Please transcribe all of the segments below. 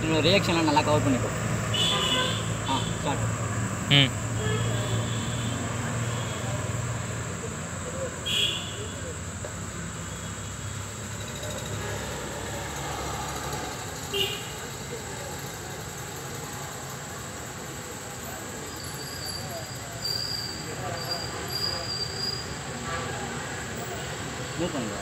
என்னோட ரியாக்ஷன்லாம் நல்லா கவர் பண்ணிக்கோ ஆ ஸ்டார்ட் ம் மூவ் பண்ணுங்க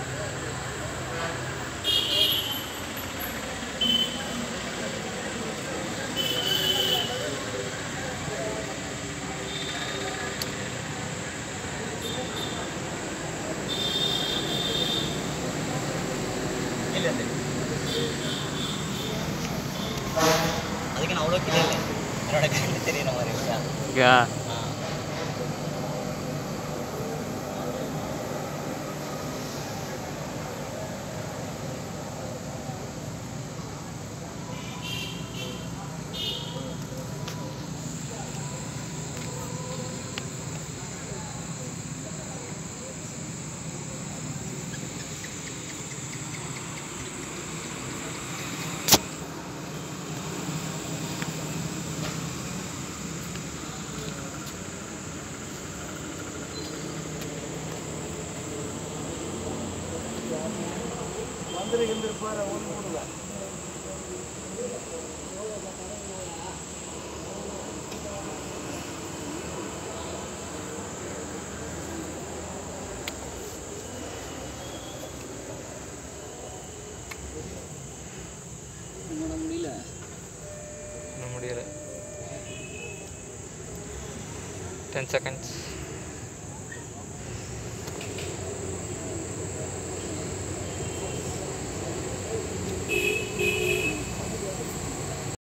கீழே இருந்து அதுக்கு நான் அவ்வளோ கீழே இல்லை என்னோட கண்ணு தெரியுற மாதிரி இருக்கா யா ஆ என்னோட முடியல இன்னும் முடியல டென் செகண்ட்ஸ்